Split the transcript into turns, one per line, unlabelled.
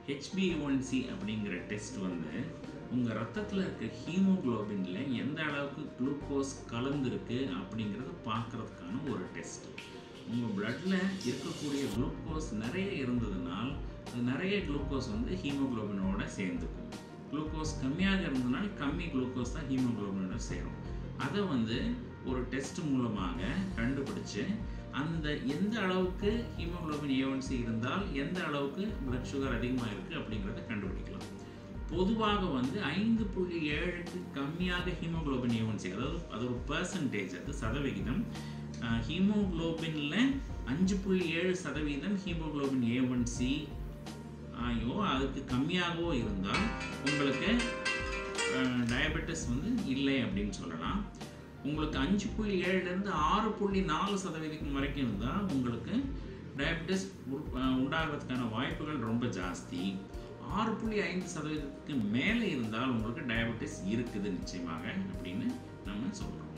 ஹெச்பிஒன்சி அப்படிங்கிற டெஸ்ட் வந்து உங்கள் ரத்தத்தில் இருக்க ஹீமோகுளோபினில் எந்த அளவுக்கு குளுக்கோஸ் கலந்துருக்கு அப்படிங்கிறத பார்க்குறதுக்கான ஒரு டெஸ்ட் உங்கள் பிளட்டில் இருக்கக்கூடிய குளுக்கோஸ் நிறைய இருந்ததுனால் அது நிறைய குளுக்கோஸ் வந்து ஹீமோகுளோபினோட சேர்ந்துக்கும் குளுக்கோஸ் கம்மியாக இருந்ததுனால் கம்மி குளுக்கோஸ் தான் ஹீமோகுளோபினோட சேரும் அதை வந்து ஒரு டெஸ்ட் மூலமாக கண்டுபிடிச்சு அந்த எந்த அளவுக்கு ஹீமோகுளோபின் ஏவன்சி இருந்தால் எந்த அளவுக்கு பிளட் சுகர் அதிகமாக இருக்குது அப்படிங்கிறத கண்டுபிடிக்கலாம் பொதுவாக வந்து ஐந்து புள்ளி ஏழுக்கு கம்மியாக ஹீமோகுளோபின் ஏவன்சி அதாவது அது ஒரு பர்சன்டேஜ் அது சதவிகிதம் ஹீமோகுளோபினில் அஞ்சு புள்ளி ஏழு சதவீதம் ஹீமோகுளோபின் ஏவன்சி ஆயோ அதுக்கு கம்மியாகவோ இருந்தால் உங்களுக்கு டயபெட்டிஸ் வந்து இல்லை அப்படின்னு சொல்லலாம் உங்களுக்கு அஞ்சு புள்ளி ஏழுலேருந்து ஆறு புள்ளி நாலு சதவீதம் வரைக்கும் இருந்தால் உங்களுக்கு டயபெட்டிஸ் உண்டாகிறதுக்கான வாய்ப்புகள் ரொம்ப ஜாஸ்தி ஆறு புள்ளி ஐந்து சதவீதத்துக்கு மேலே இருந்தால் உங்களுக்கு டயபெட்டிஸ் இருக்குது நிச்சயமாக அப்படின்னு நம்ம சொல்கிறோம்